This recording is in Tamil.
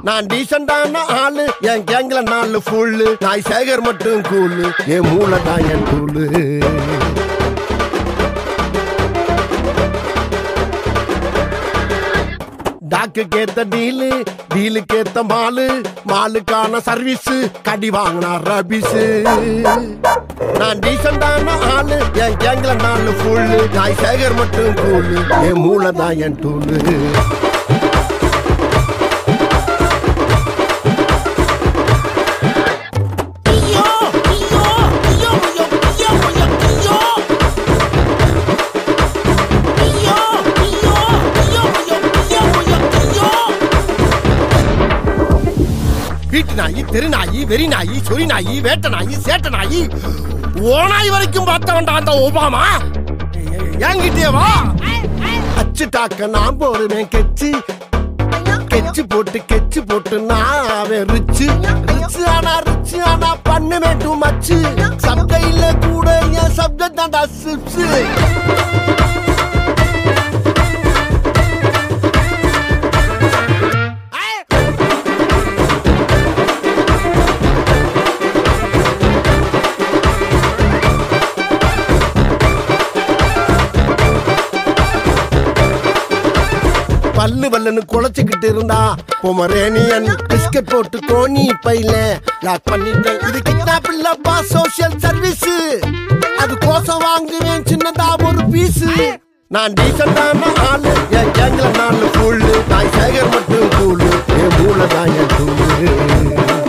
நான் டீசெண்டான ஆளு என் கேங்ல நாலு ஃபுல்லு நாய் சேகர் மட்டும் கூலு என் மூளை தான் என் டூலு டாக்கு கேத்த டீலு டீலுக்கு ஏத்த மாலு மாலுக்கான சர்வீஸ் கடி வாங்கினா ரபிஸு நான் டீசெண்டான ஆளு என் கேங்ல நாலு ஃபுல்லு நாய் சேகர் மட்டும் கூலு என் மூளை தான் என் டூலு வீட்டு நாயி தெரு நாயி வெறி நாயி சொறி நாயி வேட்ட நாயி சேட்ட நாயி ஓனாய் வரைக்கும் பார்த்தவன்டா அந்த ஒபாமா என்கிட்டயே வா அச்சு டாக்க நான் போடுவேன் கெச்சு கெச்சு போட்டு கெச்சு போட்டு நான் அவன் ரிச்சு ரிச்சு ஆனா ரிச்சு ஆனா பண்ணுவேன் டூ மச்சு சப்தையில கூட என் சப்த தாண்டா சிப்ஸ் பல்லு பல்லுன்னு குலைச்சுக்கிட்டு இருந்தா பொமரேனியன் பிஸ்கட் போட்டு கோணி பையில லாக் பண்ணிட்டேன் இது கிட்னாப் இல்லப்பா சோசியல் சர்வீஸ் அது கோசம் வாங்குவேன் சின்னதா ஒரு பீஸ் நான் டீசெண்டான ஆளு என் கேங்ல நாலு ஃபுல்லு நான் சேகர் மட்டும் கூலு என் மூளை தான் என் டூலு